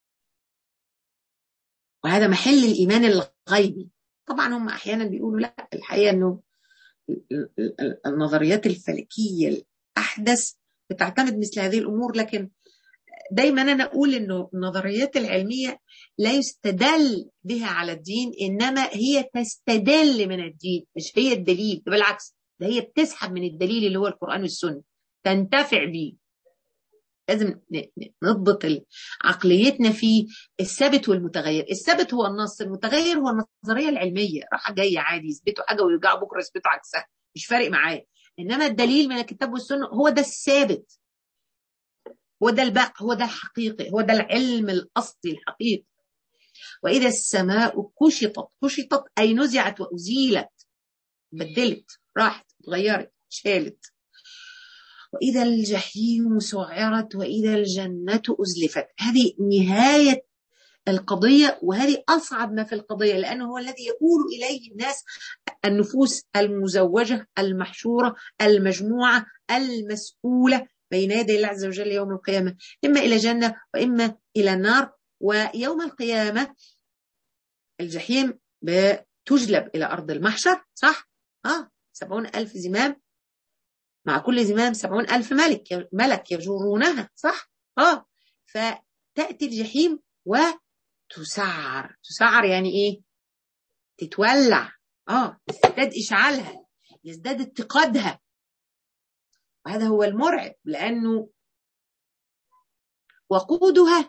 وهذا محل الإيمان الغيبي طبعا هم أحيانا بيقولوا لا الحقيقة أنه النظريات الفلكية الأحدث بتعتمد مثل هذه الأمور لكن دايما أنا أقول أنه النظريات العلمية لا يستدل بها على الدين إنما هي تستدل من الدين مش هي الدليل بالعكس ده هي بتسحب من الدليل اللي هو القرآن والسنة تنتفع بيه لازم نضبط عقليتنا في الثابت والمتغير الثابت هو النص المتغير هو النظريه العلميه راحه جايه عادي يثبتوا حاجه ويرجعوا بكره يثبتوا عكسها مش فارق معايا انما الدليل من الكتاب والسنه هو ده الثابت هو ده الباقي هو ده الحقيقي هو ده العلم الأصلي الحقيقي وإذا السماء كشطت كشطت أي نزعت وأزيلت بدلت راحت اتغيرت شالت وإذا الجحيم سعرت وإذا الجنة أزلفت هذه نهاية القضية وهذه أصعب ما في القضية لأنه هو الذي يقول إليه الناس النفوس المزوجة المحشورة المجموعة المسؤولة بين يدي الله عز وجل يوم القيامة إما إلى جنة وإما إلى النار ويوم القيامة الجحيم بتجلب إلى أرض المحشر صح؟ آه سبعون ألف زمام مع كل زمام سبعون ألف ملك ملك يجرونها صح؟ آه فتأتي الجحيم وتسعر تسعر يعني إيه؟ تتولع آه يزداد إشعالها يزداد اتقادها وهذا هو المرعب لأنه وقودها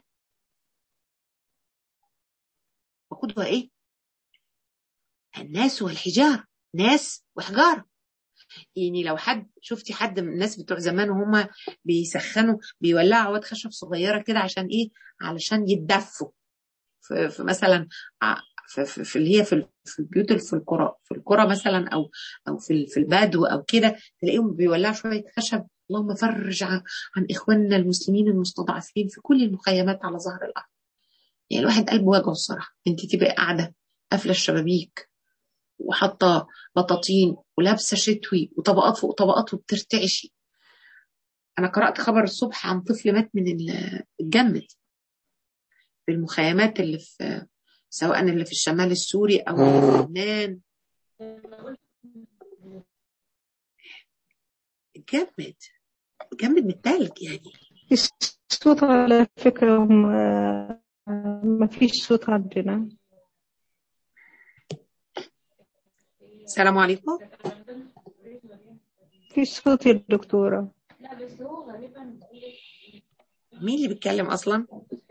وقودها إيه؟ الناس والحجار ناس وحجارة يعني لو حد شفتي حد من الناس بتوع زمان وهم بيسخنوا بيولعوا عواد خشب صغيره كده عشان ايه علشان يتدفوا في, في مثلا في, في, في اللي هي في, في البيوت في القرى في القرى مثلا او او في في البدو او كده تلاقيهم بيولعوا شويه خشب اللهم فرج عن, عن اخواننا المسلمين المستضعفين في كل المخيمات على ظهر الارض يعني الواحد قلبه وجعه الصراحه انت تبقى قاعده قافله الشبابيك وحاطه بطاطين ولابسه شتوي وطبقات فوق طبقات وبترتعشي انا قرات خبر الصبح عن طفل مات من الجمد في المخيمات اللي في سواء اللي في الشمال السوري او في لبنان جمد جمد من التلج يعني الصوت على فكرة ما فيش صوت عندنا السلام عليكم في صوت يا دكتورة مين اللي بيتكلم أصلا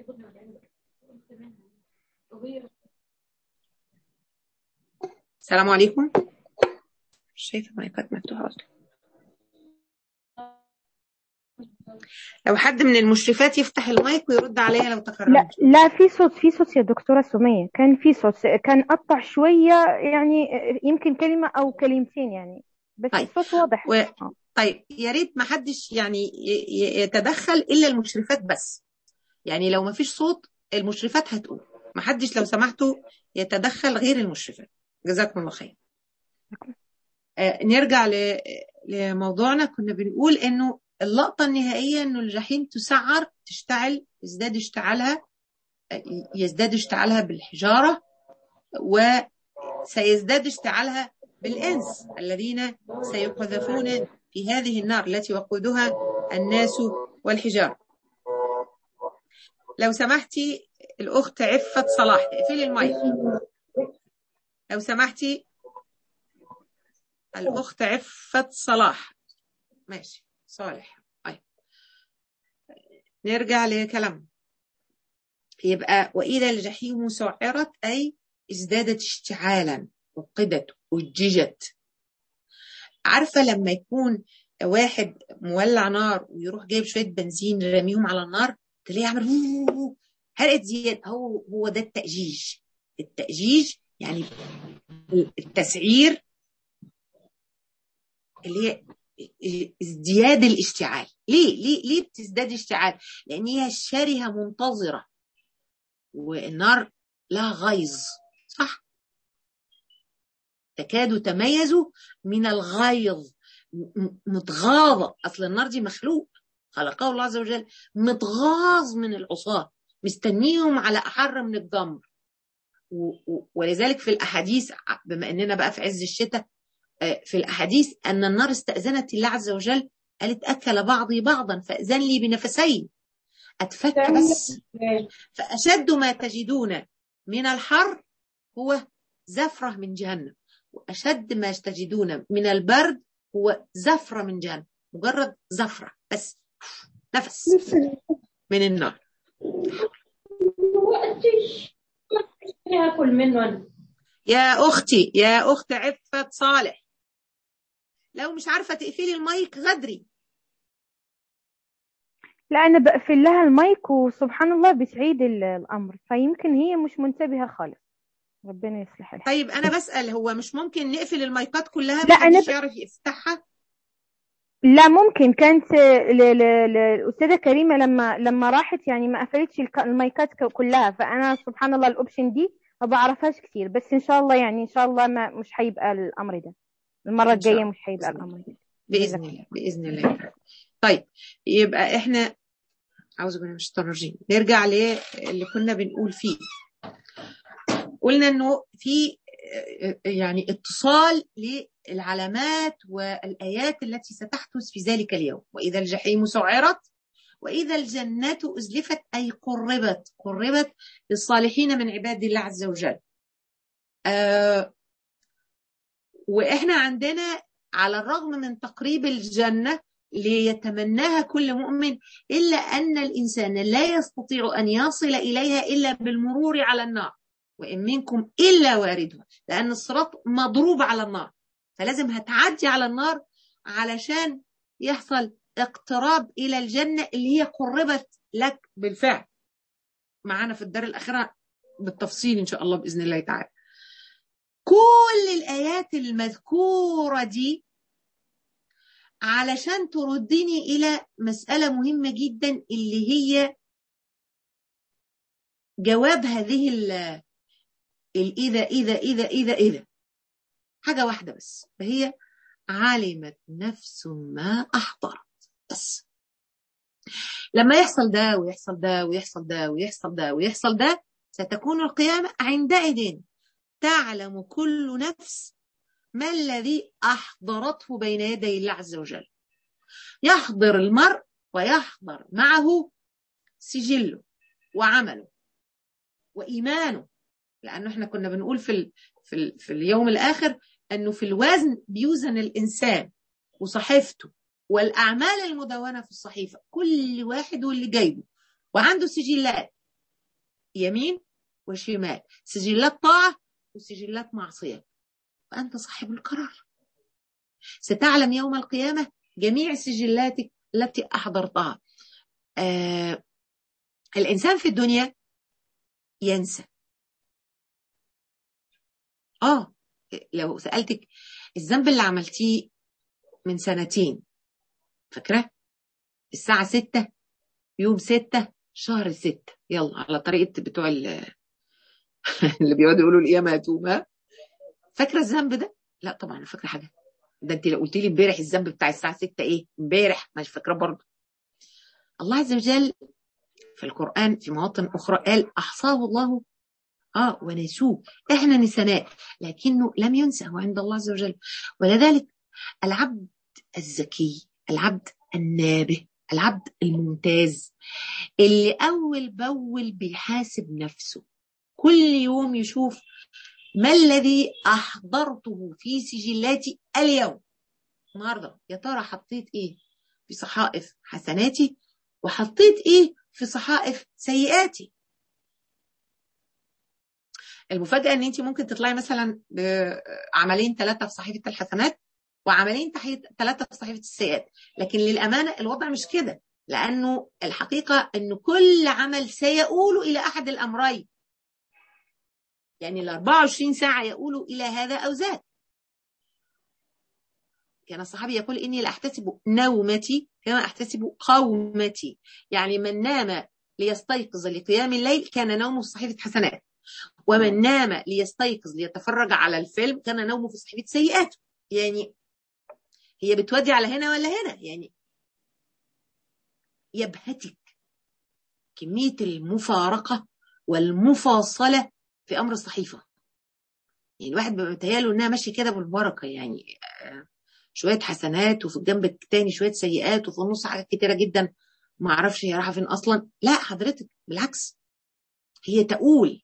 السلام عليكم مش شايفة مايكات مفتوحة أصلا لو حد من المشرفات يفتح المايك ويرد عليها لو تكرمت لا لا في صوت في صوت يا دكتورة سمية كان في صوت كان قطع شوية يعني يمكن كلمة أو كلمتين يعني بس طيب. الصوت واضح و... طيب يا ريت ما حدش يعني يتدخل إلا المشرفات بس يعني لو ما فيش صوت المشرفات هتقول ما حدش لو سمحتوا يتدخل غير المشرفات جزاكم الله خير آه نرجع ل... لموضوعنا كنا بنقول انه اللقطة النهائية انه الجحيم تسعر تشتعل يزداد اشتعالها يزداد اشتعالها بالحجارة وسيزداد اشتعالها بالإنس الذين سيقذفون في هذه النار التي وقودها الناس والحجارة لو سمحتي الأخت عفة صلاح اقفلي المايك لو سمحتي الأخت عفة صلاح ماشي صالح طيب نرجع لكلام يبقى وإذا الجحيم سعرت أي ازدادت اشتعالا وقدت وججت عارفة لما يكون واحد مولع نار ويروح جايب شوية بنزين راميهم على النار تلاقيه عمل حرقت زيادة هو هو ده التأجيج التأجيج يعني التسعير اللي هي ازدياد الاشتعال ليه ليه ليه بتزداد اشتعال لان هي شرهه منتظره والنار لها غيظ صح تكاد تميز من الغيظ متغاظه اصل النار دي مخلوق خلقه الله عز وجل متغاظ من العصاه مستنيهم على احر من الجمر ولذلك في الاحاديث بما اننا بقى في عز الشتاء في الأحاديث أن النار استأذنت الله عز وجل قالت أكل بعضي بعضا فأذن لي بنفسين أتفك بس فأشد ما تجدون من الحر هو زفرة من جهنم وأشد ما تجدون من البرد هو زفرة من جهنم مجرد زفرة بس نفس من النار اكل منه يا أختي يا أخت عفة صالح لو مش عارفة تقفلي المايك غدري لا انا بقفل لها المايك وسبحان الله بتعيد ال- الامر فيمكن هي مش منتبهة خالص ربنا يصلح الحال طيب انا بسأل هو مش ممكن نقفل المايكات كلها لا، أنا محدش ب- يعرف يفتحها لا ممكن كانت ل- ل- ل- الأستاذة كريمة لما لما راحت يعني ما قفلتش الك- المايكات ك- كلها فأنا سبحان الله الأوبشن دي ما بعرفهاش كتير بس إن شاء الله يعني إن شاء الله ما مش هيبقى الأمر ده المرة إن شاء الجاية الله. مش هيبقى بإذن الأمر ده بإذن الله بإذن الله طيب يبقى احنا أعوذ بالله من الشيطان الرجيم نرجع للي كنا بنقول فيه قلنا انه في آه، يعني اتصال للعلامات والآيات التي ستحدث في ذلك اليوم وإذا الجحيم سعرت وإذا الجنة أزلفت أي قربت قربت للصالحين من عباد الله عز وجل آه وإحنا عندنا على الرغم من تقريب الجنة ليتمناها كل مؤمن إلا أن الإنسان لا يستطيع أن يصل إليها إلا بالمرور على النار وإن منكم إلا واردها لأن الصراط مضروب على النار فلازم هتعدي على النار علشان يحصل اقتراب إلى الجنة اللي هي قربت لك بالفعل معانا في الدار الأخيرة بالتفصيل إن شاء الله بإذن الله تعالى كل الآيات المذكورة دي علشان تردني إلى مسألة مهمة جدا اللي هي جواب هذه ال الإذا إذا إذا إذا إذا حاجة واحدة بس فهي علمت نفس ما أحضرت بس لما يحصل ده ويحصل ده ويحصل ده ويحصل ده ويحصل ده ستكون القيامة عندئذ تعلم كل نفس ما الذي أحضرته بين يدي الله عز وجل يحضر المرء ويحضر معه سجله وعمله وإيمانه لأنه احنا كنا بنقول في ال في, ال في اليوم الآخر أنه في الوزن بيوزن الإنسان وصحيفته والأعمال المدونة في الصحيفة كل واحد واللي جايبه وعنده سجلات يمين وشمال سجلات طاعة وسجلات معصية وأنت صاحب القرار ستعلم يوم القيامة جميع سجلاتك التي أحضرتها آه الإنسان في الدنيا ينسى آه لو سألتك الذنب اللي عملتيه من سنتين فاكرة الساعة ستة يوم ستة شهر ستة يلا على طريقة بتوع اللي بيقعدوا يقولوا القيامة هتوم ها فاكرة الذنب ده؟ لا طبعا أنا فاكرة حاجة ده انت لو قلت لي امبارح الذنب بتاع الساعة ستة ايه؟ امبارح مش فاكرة برضه الله عز وجل في القرآن في مواطن أخرى قال أحصاه الله آه ونسوه إحنا نسناه لكنه لم ينسى هو عند الله عز وجل ولذلك العبد الذكي العبد النابه العبد الممتاز اللي أول بأول بيحاسب نفسه كل يوم يشوف ما الذي أحضرته في سجلاتي اليوم النهارده يا ترى حطيت إيه في صحائف حسناتي وحطيت إيه في صحائف سيئاتي المفاجأة ان انت ممكن تطلعي مثلا بعملين ثلاثة في صحيفة الحسنات وعملين ثلاثة في صحيفة السيئات لكن للأمانة الوضع مش كده لأنه الحقيقة أن كل عمل سيؤول إلى أحد الأمرين يعني ال 24 ساعة يؤول إلى هذا أو ذاك كان الصحابي يقول إني لأحتسب نومتي كما أحتسب قومتي يعني من نام ليستيقظ لقيام الليل كان نومه في صحيفة حسنات ومن نام ليستيقظ ليتفرج على الفيلم كان نومه في صحيفة سيئاته يعني هي بتودي على هنا ولا هنا يعني يبهتك كمية المفارقة والمفاصلة في أمر الصحيفة يعني الواحد بيبقى متهيأله إنها ماشية كده بالبركة يعني شوية حسنات وفي الجنب التاني شوية سيئات وفي النص حاجات كتيرة جدا ما أعرفش هي رايحة فين أصلا لا حضرتك بالعكس هي تقول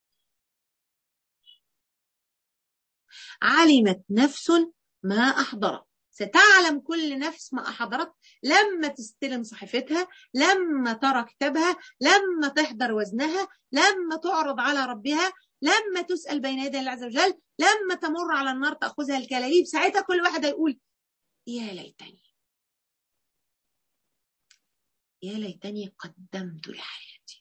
علمت نفس ما أحضرت ستعلم كل نفس ما أحضرت لما تستلم صحيفتها لما ترى كتابها لما تحضر وزنها لما تعرض على ربها لما تسأل بين يدي الله عز وجل لما تمر على النار تأخذها الكلاليب ساعتها كل واحد يقول يا ليتني يا ليتني قدمت لحياتي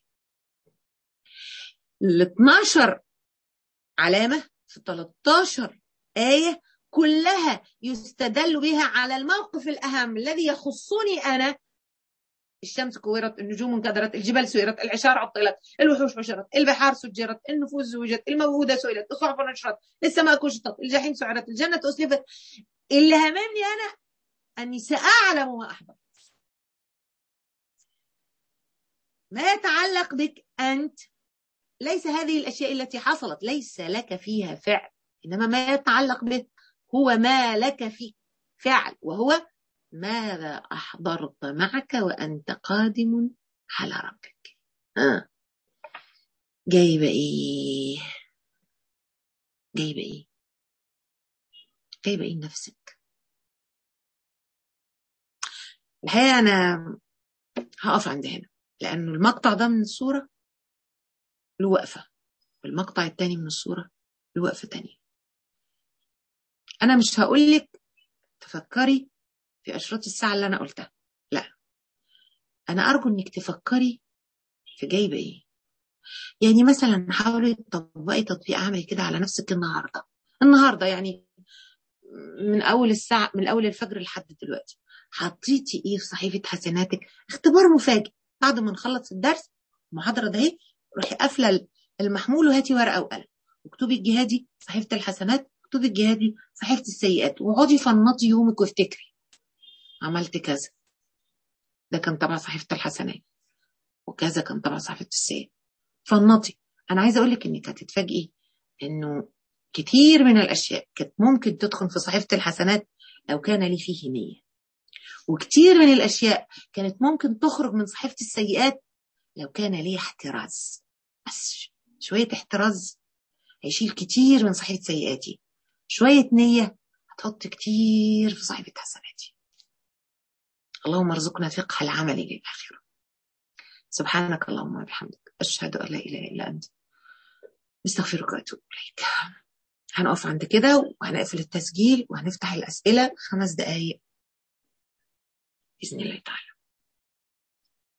ال 12 علامة في 13 آية كلها يستدل بها على الموقف الأهم الذي يخصني أنا الشمس كورت النجوم انكدرت الجبال سيرت العشار عطلت الوحوش حشرت البحار سجرت النفوس زوجت الموءودة سئلت الصحف نشرت السماء كشطت الجحيم سعرت الجنة أسلفت اللي هممني أنا أني سأعلم ما أحببت ما يتعلق بك أنت ليس هذه الأشياء التي حصلت ليس لك فيها فعل إنما ما يتعلق به هو ما لك فيه فعل وهو ماذا أحضرت معك وأنت قادم على ربك آه. جايبة إيه جايبة إيه جايبة إيه نفسك الحقيقة أنا هقف عند هنا لأنه المقطع ده من الصورة له وقفة والمقطع التاني من الصورة له وقفة تانية أنا مش هقول لك تفكري في أشراط الساعة اللي أنا قلتها لا أنا أرجو إنك تفكري في جايبة إيه يعني مثلا حاولي تطبقي تطبيق عملي كده على نفسك النهاردة النهاردة يعني من أول الساعة من أول الفجر لحد دلوقتي حطيتي إيه في صحيفة حسناتك اختبار مفاجئ بعد ما نخلص الدرس المحاضرة ده اهي روحي قافلة المحمول وهاتي ورقة وقلم واكتبي الجهادي صحيفة الحسنات اكتبي الجهادي صحيفة السيئات واقعدي فنطي يومك وافتكري عملت كذا ده كان تبع صحيفة الحسنات وكذا كان تبع صحيفة السيئات فنطي أنا عايزة أقول لك إنك هتتفاجئي إنه كتير من الأشياء كانت ممكن تدخل في صحيفة الحسنات لو كان لي فيه نية وكتير من الأشياء كانت ممكن تخرج من صحيفة السيئات لو كان لي احتراز بس شوية احتراز هيشيل كتير من صحيفة سيئاتي شوية نية هتحط كتير في صحيفة حسناتي اللهم ارزقنا فقه العمل للآخرة سبحانك اللهم وبحمدك أشهد أن لا إله إلا أنت استغفرك وأتوب إليك هنقف عند كده وهنقفل التسجيل وهنفتح الأسئلة خمس دقايق بإذن الله تعالى